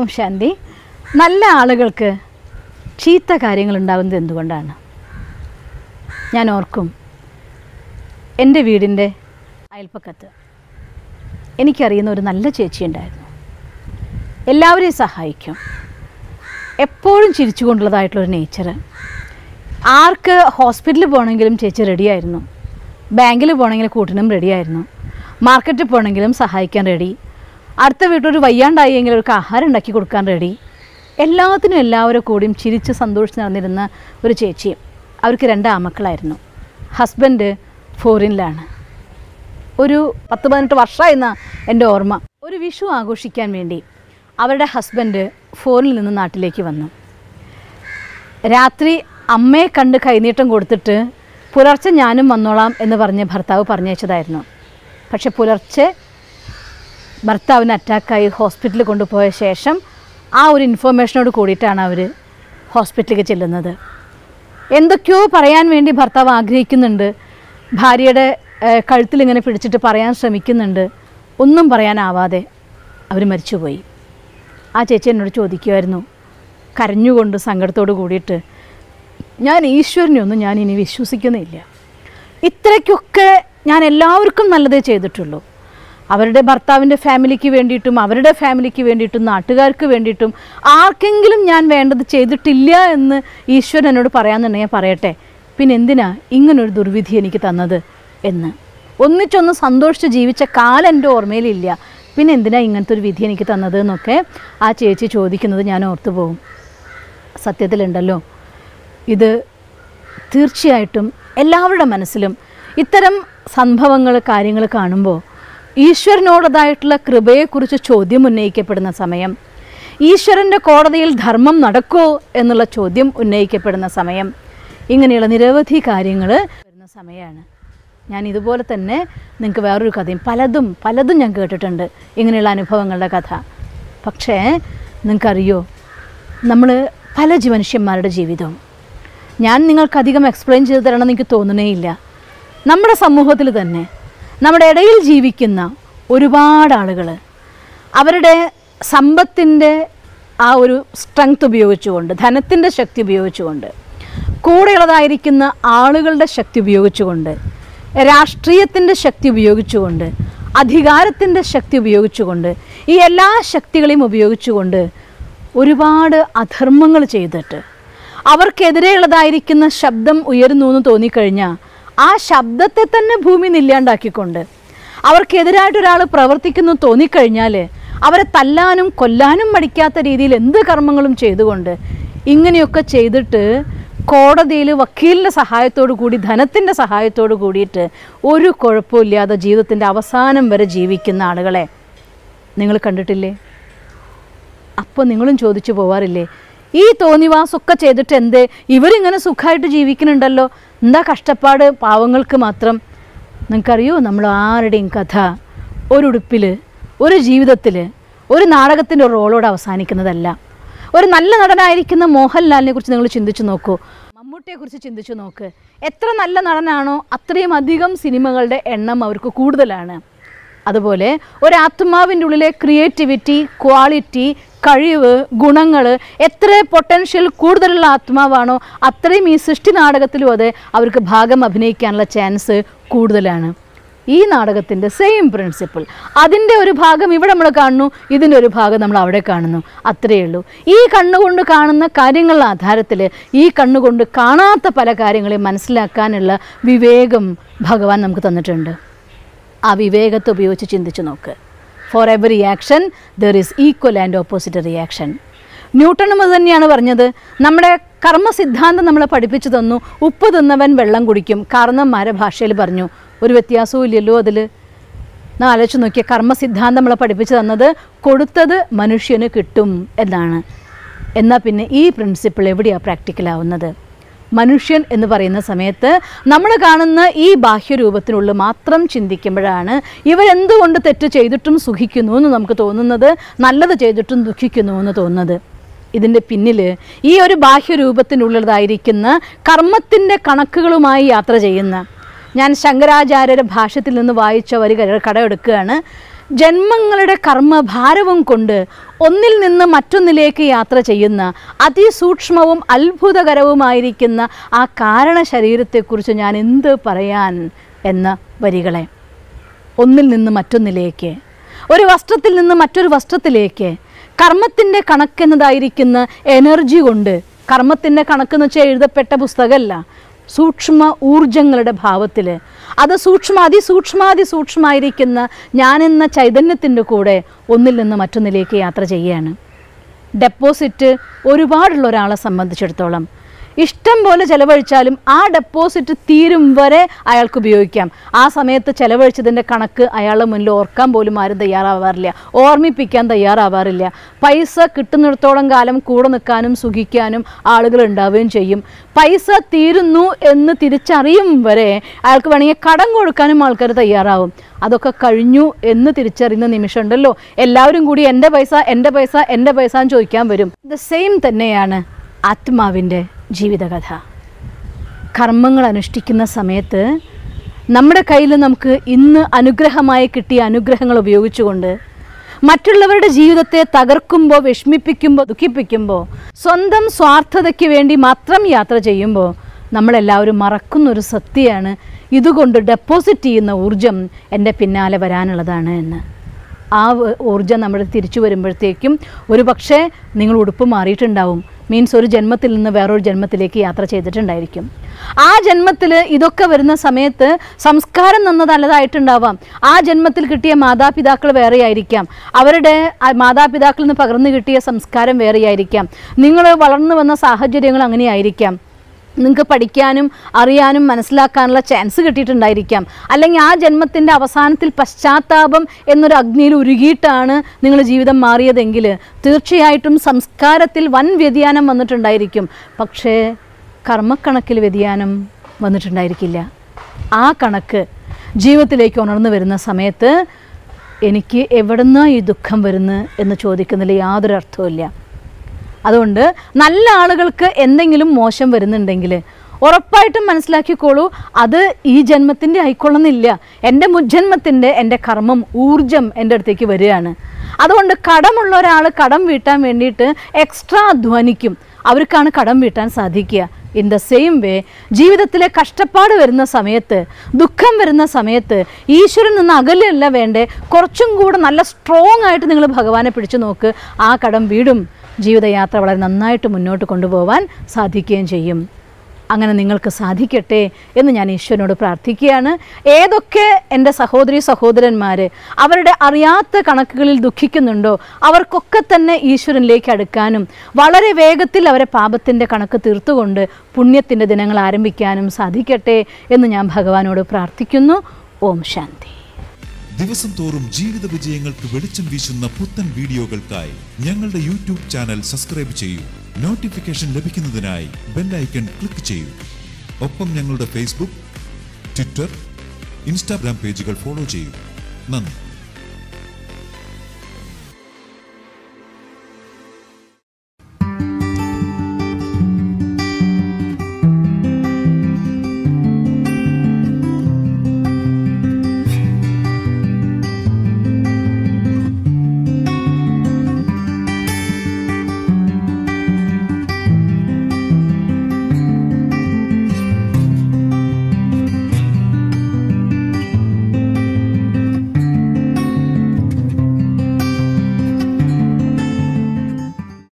ശാന്തി നല്ല ആളുകൾക്ക് ചീത്ത കാര്യങ്ങൾ ഉണ്ടാകുന്നത് എന്തുകൊണ്ടാണ് ഞാൻ ഓർക്കും എൻ്റെ വീടിൻ്റെ അയൽപ്പക്കത്ത് എനിക്കറിയുന്ന ഒരു നല്ല ചേച്ചി ഉണ്ടായിരുന്നു എല്ലാവരെയും സഹായിക്കും എപ്പോഴും ചിരിച്ചുകൊണ്ടുള്ളതായിട്ടുള്ളൊരു നേച്ചർ ആർക്ക് ഹോസ്പിറ്റലിൽ പോകണമെങ്കിലും ചേച്ചി റെഡിയായിരുന്നു ബാങ്കിൽ പോകണമെങ്കിൽ കൂട്ടിനും റെഡിയായിരുന്നു മാർക്കറ്റിൽ പോകണമെങ്കിലും സഹായിക്കാൻ റെഡി അടുത്ത വീട്ടിലൊരു വയ്യാണ്ടായെങ്കിൽ ഒരു ആഹാരം ഉണ്ടാക്കി കൊടുക്കാൻ റെഡി എല്ലാത്തിനും എല്ലാവരും കൂടിയും ചിരിച്ച് സന്തോഷിച്ച് നടന്നിരുന്ന ഒരു ചേച്ചി അവർക്ക് രണ്ട് ആമക്കളായിരുന്നു ഹസ്ബൻഡ് ഫോറിനിലാണ് ഒരു പത്ത് പതിനെട്ട് വർഷമായിരുന്ന എൻ്റെ ഓർമ്മ ഒരു വിഷു ആഘോഷിക്കാൻ വേണ്ടി അവരുടെ ഹസ്ബൻഡ് ഫോറിനിൽ നിന്ന് നാട്ടിലേക്ക് വന്നു രാത്രി അമ്മയെ കണ്ട് കൈനീട്ടം കൊടുത്തിട്ട് പുലർച്ചെ ഞാനും വന്നോളാം എന്ന് പറഞ്ഞ് ഭർത്താവ് പറഞ്ഞയച്ചതായിരുന്നു പക്ഷെ പുലർച്ചെ ഭർത്താവിന് അറ്റാക്കായി ഹോസ്പിറ്റലിൽ കൊണ്ടുപോയ ശേഷം ആ ഒരു ഇൻഫോർമേഷനോട് കൂടിയിട്ടാണ് അവർ ഹോസ്പിറ്റലിലേക്ക് ചെല്ലുന്നത് എന്തൊക്കെയോ പറയാൻ വേണ്ടി ഭർത്താവ് ആഗ്രഹിക്കുന്നുണ്ട് ഭാര്യയുടെ ഏഹ്, കഴുത്തിൽ ഇങ്ങനെ പിടിച്ചിട്ട് പറയാൻ ശ്രമിക്കുന്നുണ്ട് ഒന്നും പറയാനാവാതെ അവർ മരിച്ചുപോയി ആ ചേച്ചി എന്നോട് ചോദിക്കുമായിരുന്നു കരഞ്ഞുകൊണ്ട് സങ്കടത്തോട് കൂടിയിട്ട് ഞാൻ ഈശ്വരനെ ഒന്നും ഞാൻ ഇനി വിശ്വസിക്കുന്നില്ല ഇത്രയ്ക്കൊക്കെ ഞാൻ എല്ലാവർക്കും നല്ലതേ ചെയ്തിട്ടുള്ളൂ അവരുടെ ഭർത്താവിൻ്റെ ഫാമിലിക്ക് വേണ്ടിയിട്ടും അവരുടെ ഫാമിലിക്ക് വേണ്ടിയിട്ടും നാട്ടുകാർക്ക് വേണ്ടിയിട്ടും ആർക്കെങ്കിലും ഞാൻ വേണ്ടത് ചെയ്തിട്ടില്ല എന്ന് ഈശ്വരൻ എന്നോട് പറയാമെന്നുണ്ടെങ്കിൽ പറയട്ടെ പിന്നെ എന്തിനാ ഇങ്ങനൊരു ദുർവിധി എനിക്ക് തന്നത് എന്ന് ഒന്നിച്ചൊന്ന് സന്തോഷിച്ച് ജീവിച്ച കാലം എൻ്റെ ഓർമ്മയിലില്ല പിന്നെ എന്തിനാ ഇങ്ങനത്തെ ഒരു വിധി എനിക്ക് തന്നത് എന്നൊക്കെ ആ ചേച്ചി ചോദിക്കുന്നത് ഞാൻ ഓർത്തു പോകും സത്യത്തിലുണ്ടല്ലോ ഇത് തീർച്ചയായിട്ടും എല്ലാവരുടെ മനസ്സിലും ഇത്തരം സംഭവങ്ങൾ കാര്യങ്ങൾ കാണുമ്പോൾ ഈശ്വരനോടതായിട്ടുള്ള കൃപയെക്കുറിച്ച് ചോദ്യം ഉന്നയിക്കപ്പെടുന്ന സമയം ഈശ്വരൻ്റെ കോടതിയിൽ ധർമ്മം നടക്കോ എന്നുള്ള ചോദ്യം ഉന്നയിക്കപ്പെടുന്ന സമയം ഇങ്ങനെയുള്ള നിരവധി കാര്യങ്ങൾ വരുന്ന സമയമാണ് ഞാൻ ഇതുപോലെ തന്നെ നിങ്ങൾക്ക് വേറൊരു കഥയും പലതും പലതും ഞാൻ കേട്ടിട്ടുണ്ട് ഇങ്ങനെയുള്ള അനുഭവങ്ങളുടെ കഥ പക്ഷേ നിങ്ങൾക്കറിയോ നമ്മൾ പല ജി- മനുഷ്യന്മാരുടെ ജീവിതവും ഞാൻ നിങ്ങൾക്കധികം എക്സ്പ്ലെയിൻ ചെയ്ത് തരണമെന്ന് എനിക്ക് തോന്നുന്നേയില്ല നമ്മുടെ സമൂഹത്തിൽ തന്നെ നമ്മുടെ ഇടയിൽ ജീവിക്കുന്ന ഒരുപാട് ആളുകൾ അവരുടെ സമ്പത്തിൻ്റെ ആ ഒരു സ്ട്രെങ്ത് ഉപയോഗിച്ചുകൊണ്ട് ധനത്തിൻ്റെ ശക്തി ഉപയോഗിച്ചുകൊണ്ട് കൂടെയുള്ളതായിരിക്കുന്ന ആളുകളുടെ ശക്തി ഉപയോഗിച്ചുകൊണ്ട് രാഷ്ട്രീയത്തിൻ്റെ ശക്തി ഉപയോഗിച്ചുകൊണ്ട് അധികാരത്തിൻ്റെ ശക്തി ഉപയോഗിച്ചുകൊണ്ട് ഈ എല്ലാ ശക്തികളെയും ഉപയോഗിച്ചുകൊണ്ട് ഒരുപാട് അധർമ്മങ്ങൾ ചെയ്തിട്ട് അവർക്കെതിരെയുള്ളതായിരിക്കുന്ന ശബ്ദം ഉയരുന്നു എന്ന് തോന്നിക്കഴിഞ്ഞാൽ ആ ശബ്ദത്തെ തന്നെ ഭൂമി നില്ലാണ്ടാക്കിക്കൊണ്ട് അവർക്കെതിരായിട്ട് ഒരാൾ പ്രവർത്തിക്കുന്നു തോന്നിക്കഴിഞ്ഞാൽ അവരെ തല്ലാനും കൊല്ലാനും മടിക്കാത്ത രീതിയിൽ എന്ത് കർമ്മങ്ങളും ചെയ്തുകൊണ്ട് ഇങ്ങനെയൊക്കെ ചെയ്തിട്ട് കോടതിയിൽ വക്കീലിൻ്റെ സഹായത്തോടു കൂടി ധനത്തിൻ്റെ സഹായത്തോടു കൂടിയിട്ട് ഒരു കുഴപ്പമില്ലാതെ ജീവിതത്തിൻ്റെ അവസാനം വരെ ജീവിക്കുന്ന ആളുകളെ നിങ്ങൾ കണ്ടിട്ടില്ലേ അപ്പോൾ നിങ്ങളും ചോദിച്ചു പോവാറില്ലേ ഈ തോന്നിവാസമൊക്കെ ചെയ്തിട്ട് എന്തേ ഇവരിങ്ങനെ സുഖമായിട്ട് ജീവിക്കുന്നുണ്ടല്ലോ എന്താ കഷ്ടപ്പാട് പാവങ്ങൾക്ക് മാത്രം നിങ്ങൾക്കറിയോ നമ്മൾ ആരുടെയും കഥ ഒരു ഉടുപ്പിൽ ഒരു ജീവിതത്തിൽ ഒരു നാടകത്തിൻ്റെ റോളോട് അവസാനിക്കുന്നതല്ല ഒരു നല്ല നടനായിരിക്കുന്ന മോഹൻലാലിനെ കുറിച്ച് നിങ്ങൾ ചിന്തിച്ചു നോക്കൂ മമ്മൂട്ടിയെക്കുറിച്ച് ചിന്തിച്ചു നോക്ക് എത്ര നല്ല നടനാണോ അത്രയും അധികം സിനിമകളുടെ എണ്ണം അവർക്ക് കൂടുതലാണ് അതുപോലെ ഒരു ആത്മാവിൻ്റെ ഉള്ളിലെ ക്രിയേറ്റിവിറ്റി ക്വാളിറ്റി കഴിവ് ഗുണങ്ങൾ എത്ര പൊട്ടൻഷ്യൽ കൂടുതലുള്ള ആത്മാവാണോ അത്രയും ഈ സൃഷ്ടി നാടകത്തിലും അതെ അവർക്ക് ഭാഗം അഭിനയിക്കാനുള്ള ചാൻസ് കൂടുതലാണ് ഈ നാടകത്തിൻ്റെ സെയിം പ്രിൻസിപ്പിൾ അതിൻ്റെ ഒരു ഭാഗം ഇവിടെ നമ്മൾ കാണുന്നു ഇതിൻ്റെ ഒരു ഭാഗം നമ്മൾ അവിടെ കാണുന്നു അത്രയേ ഉള്ളൂ ഈ കണ്ണുകൊണ്ട് കാണുന്ന കാര്യങ്ങളുടെ ആധാരത്തിൽ ഈ കണ്ണുകൊണ്ട് കാണാത്ത പല കാര്യങ്ങളെയും മനസ്സിലാക്കാനുള്ള വിവേകം ഭഗവാൻ നമുക്ക് തന്നിട്ടുണ്ട് ആ വിവേകത്തെ ഉപയോഗിച്ച് ചിന്തിച്ചു നോക്ക് for every action there is equal and opposite reaction ന്യൂട്ടണും അത് തന്നെയാണ് പറഞ്ഞത് നമ്മുടെ കർമ്മ സിദ്ധാന്തം നമ്മളെ പഠിപ്പിച്ചു തന്നു ഉപ്പ് തിന്നവൻ വെള്ളം കുടിക്കും കാരണന്മാരെ ഭാഷയിൽ പറഞ്ഞു ഒരു വ്യത്യാസവും ഇല്ലല്ലോ അതിൽ നാ ആലോചിച്ച് നോക്കിയ കർമ്മ സിദ്ധാന്തം നമ്മളെ പഠിപ്പിച്ചു തന്നത് കൊടുത്തത് മനുഷ്യന് കിട്ടും എന്നാണ് എന്നാൽ പിന്നെ ഈ പ്രിൻസിപ്പിൾ എവിടെയാണ് പ്രാക്ടിക്കലാവുന്നത് മനുഷ്യൻ എന്ന് പറയുന്ന സമയത്ത് നമ്മൾ കാണുന്ന ഈ ബാഹ്യരൂപത്തിനുള്ളിൽ മാത്രം ചിന്തിക്കുമ്പോഴാണ് ഇവരെന്തുകൊണ്ട് തെറ്റ് ചെയ്തിട്ടും സുഖിക്കുന്നു എന്ന് നമുക്ക് തോന്നുന്നത് നല്ലത് ചെയ്തിട്ടും ദുഃഖിക്കുന്നു എന്ന് തോന്നുന്നത് ഇതിൻ്റെ പിന്നിൽ ഈ ഒരു ബാഹ്യരൂപത്തിനുള്ളതായിരിക്കുന്ന കർമ്മത്തിൻ്റെ കണക്കുകളുമായി യാത്ര ചെയ്യുന്ന ഞാൻ ശങ്കരാചാര്യരുടെ ഭാഷ്യത്തിൽ നിന്ന് വായിച്ച വരി കട- കടമെടുക്കുകയാണ് ജന്മങ്ങളുടെ കർമ്മഭാരവും കൊണ്ട് ഒന്നിൽ നിന്ന് മറ്റൊന്നിലേക്ക് യാത്ര ചെയ്യുന്ന അതിസൂക്ഷ്മവും അത്ഭുതകരവുമായിരിക്കുന്ന ആ കാരണ ശരീരത്തെക്കുറിച്ച് ഞാൻ എന്ത് പറയാൻ എന്ന വരികളെ ഒന്നിൽ നിന്ന് മറ്റൊന്നിലേക്ക് ഒരു വസ്ത്രത്തിൽ നിന്ന് മറ്റൊരു വസ്ത്രത്തിലേക്ക് കർമ്മത്തിൻ്റെ കണക്കെന്നതായിരിക്കുന്ന എനർജി കൊണ്ട് കർമ്മത്തിൻ്റെ കണക്കെന്ന് വെച്ചാൽ എഴുതപ്പെട്ട പുസ്തകമല്ല സൂക്ഷ്മ ഊർജങ്ങളുടെ ഭാവത്തിൽ അത് സൂക്ഷ്മ അതിസൂക്ഷ്മാതിസൂക്ഷ്മമായിരിക്കുന്ന ഞാനെന്ന ചൈതന്യത്തിൻ്റെ കൂടെ ഒന്നിൽ നിന്ന് മറ്റൊന്നിലേക്ക് യാത്ര ചെയ്യുകയാണ് ഡെപ്പോസിറ്റ് ഒരുപാടുള്ള ഒരാളെ സംബന്ധിച്ചിടത്തോളം ഇഷ്ടം പോലെ ചെലവഴിച്ചാലും ആ ഡെപ്പോസിറ്റ് തീരും വരെ അയാൾക്ക് ഉപയോഗിക്കാം ആ സമയത്ത് ചെലവഴിച്ചതിൻ്റെ കണക്ക് അയാളുടെ മുന്നിൽ ഓർക്കാൻ പോലും ആരും തയ്യാറാവാറില്ല ഓർമ്മിപ്പിക്കാൻ തയ്യാറാവാറില്ല പൈസ കിട്ടുന്നിടത്തോളം കാലം കൂടെ നിൽക്കാനും സുഖിക്കാനും ആളുകൾ ഉണ്ടാവുകയും ചെയ്യും പൈസ തീരുന്നു എന്ന് തിരിച്ചറിയും വരെ അയാൾക്ക് വേണമെങ്കിൽ കടം കൊടുക്കാനും ആൾക്കാർ തയ്യാറാവും അതൊക്കെ കഴിഞ്ഞു എന്ന് തിരിച്ചറിയുന്ന നിമിഷമുണ്ടല്ലോ എല്ലാവരും കൂടി എൻ്റെ പൈസ എൻ്റെ പൈസ എൻ്റെ പൈസ എന്ന് ചോദിക്കാൻ വരും ദ സെയിം തന്നെയാണ് ആത്മാവിൻ്റെ ജീവിതകഥ കർമ്മങ്ങൾ അനുഷ്ഠിക്കുന്ന സമയത്ത് നമ്മുടെ കയ്യിൽ നമുക്ക് ഇന്ന് അനുഗ്രഹമായി കിട്ടിയ അനുഗ്രഹങ്ങൾ ഉപയോഗിച്ചുകൊണ്ട് മറ്റുള്ളവരുടെ ജീവിതത്തെ തകർക്കുമ്പോൾ വിഷമിപ്പിക്കുമ്പോൾ ദുഃഖിപ്പിക്കുമ്പോൾ സ്വന്തം സ്വാർത്ഥതയ്ക്ക് വേണ്ടി മാത്രം യാത്ര ചെയ്യുമ്പോൾ നമ്മളെല്ലാവരും മറക്കുന്നൊരു സത്യമാണ് ഇതുകൊണ്ട് ഡെപ്പോസിറ്റ് ചെയ്യുന്ന ഊർജം എൻ്റെ പിന്നാലെ വരാനുള്ളതാണ് എന്ന് ആ വ- ഊർജം നമ്മൾ തിരിച്ചു വരുമ്പോഴത്തേക്കും ഒരു പക്ഷേ നിങ്ങൾ ഉടുപ്പ് മാറിയിട്ടുണ്ടാവും മീൻസ് ഒരു ജന്മത്തിൽ നിന്ന് വേറൊരു ജന്മത്തിലേക്ക് യാത്ര ചെയ്തിട്ടുണ്ടായിരിക്കും ആ ജന്മത്തിൽ ഇതൊക്കെ വരുന്ന സമയത്ത് സംസ്കാരം നന്ന നല്ലതായിട്ടുണ്ടാവാം ആ ജന്മത്തിൽ കിട്ടിയ മാതാപിതാക്കൾ വേറെയായിരിക്കാം അവരുടെ ആ മാതാപിതാക്കളിൽ നിന്ന് പകർന്നു കിട്ടിയ സംസ്കാരം വേറെയായിരിക്കാം നിങ്ങൾ വളർന്നു വന്ന സാഹചര്യങ്ങൾ അങ്ങനെയായിരിക്കാം നിങ്ങൾക്ക് പഠിക്കാനും അറിയാനും മനസ്സിലാക്കാനുള്ള ചാൻസ് കിട്ടിയിട്ടുണ്ടായിരിക്കാം അല്ലെങ്കിൽ ആ ജന്മത്തിൻ്റെ അവസാനത്തിൽ പശ്ചാത്താപം എന്നൊരു അഗ്നിയിൽ ഉരുകിയിട്ടാണ് നിങ്ങൾ ജീവിതം മാറിയതെങ്കിൽ തീർച്ചയായിട്ടും സംസ്കാരത്തിൽ വൻ വ്യതിയാനം വന്നിട്ടുണ്ടായിരിക്കും പക്ഷേ കർമ്മക്കണക്കിൽ വ്യതിയാനം വന്നിട്ടുണ്ടായിരിക്കില്ല ആ കണക്ക് ജീവിതത്തിലേക്ക് ഉണർന്നു വരുന്ന സമയത്ത് എനിക്ക് എവിടുന്നാ ഈ ദുഃഖം വരുന്നത് എന്ന് ചോദിക്കുന്നതിൽ യാതൊരു അർത്ഥവുമില്ല അതുകൊണ്ട് നല്ല ആളുകൾക്ക് എന്തെങ്കിലും മോശം വരുന്നുണ്ടെങ്കിൽ ഉറപ്പായിട്ടും മനസ്സിലാക്കിക്കോളൂ അത് ഈ ജന്മത്തിൻ്റെ ആയിക്കൊള്ളുന്നില്ല എൻ്റെ മുജ്ജന്മത്തിൻ്റെ എൻ്റെ കർമ്മം ഊർജം എൻ്റെ അടുത്തേക്ക് വരികയാണ് അതുകൊണ്ട് കടമുള്ള ഒരാൾ കടം വീട്ടാൻ വേണ്ടിയിട്ട് എക്സ്ട്രാ അധ്വാനിക്കും അവർക്കാണ് കടം വീട്ടാൻ സാധിക്കുക ഇൻ ദ സെയിം വേ ജീവിതത്തിലെ കഷ്ടപ്പാട് വരുന്ന സമയത്ത് ദുഃഖം വരുന്ന സമയത്ത് ഈശ്വരൻ നിന്ന് അകലെയല്ല വേണ്ടേ കുറച്ചും കൂടെ നല്ല സ്ട്രോങ് ആയിട്ട് നിങ്ങൾ ഭഗവാനെ പിടിച്ചു നോക്ക് ആ കടം വീടും ജീവിതയാത്ര വളരെ നന്നായിട്ട് മുന്നോട്ട് കൊണ്ടുപോകാൻ സാധിക്കുകയും ചെയ്യും അങ്ങനെ നിങ്ങൾക്ക് സാധിക്കട്ടെ എന്ന് ഞാൻ ഈശ്വരനോട് പ്രാർത്ഥിക്കുകയാണ് ഏതൊക്കെ എൻ്റെ സഹോദരി സഹോദരന്മാർ അവരുടെ അറിയാത്ത കണക്കുകളിൽ ദുഃഖിക്കുന്നുണ്ടോ അവർക്കൊക്കെ തന്നെ ഈശ്വരനിലേക്ക് അടുക്കാനും വളരെ വേഗത്തിൽ അവരെ പാപത്തിൻ്റെ കണക്ക് തീർത്തുകൊണ്ട് പുണ്യത്തിൻ്റെ ദിനങ്ങൾ ആരംഭിക്കാനും സാധിക്കട്ടെ എന്ന് ഞാൻ ഭഗവാനോട് പ്രാർത്ഥിക്കുന്നു ഓം ശാന്തി ദിവസം തോറും ജീവിത വിജയങ്ങൾക്ക് വെളിച്ചം വീശുന്ന പുത്തൻ വീഡിയോകൾക്കായി ഞങ്ങളുടെ യൂട്യൂബ് ചാനൽ സബ്സ്ക്രൈബ് ചെയ്യൂ നോട്ടിഫിക്കേഷൻ ലഭിക്കുന്നതിനായി ബെല്ലൈക്കൺ ക്ലിക്ക് ചെയ്യൂ ഒപ്പം ഞങ്ങളുടെ ഫേസ്ബുക്ക് ട്വിറ്റർ ഇൻസ്റ്റാഗ്രാം പേജുകൾ ഫോളോ ചെയ്യൂ നന്ദി